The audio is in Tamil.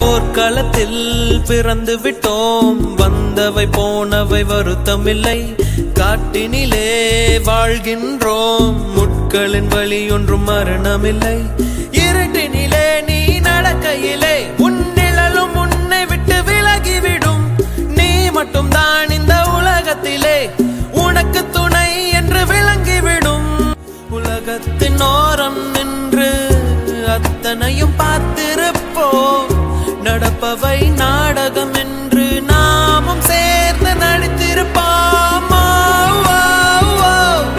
போர்க்களத்தில் பிறந்து விட்டோம் வந்தவை போனவை வருத்தமில்லை காட்டினிலே வாழ்கின்றோம் முட்களின் வழி ஒன்றும் மரணமில்லை இருட்டினிலே நீ நடக்கையிலே உன் நிழலும் உன்னை விட்டு விலகிவிடும் நீ மட்டும் தான் இந்த உலகத்திலே உனக்கு துணை என்று விளங்கிவிடும் உலகத்தின் ஓரம் நின்று அத்தனையும் பார்த்திருப்போம் நடப்பவை நாடகம் என்று நாமும் சே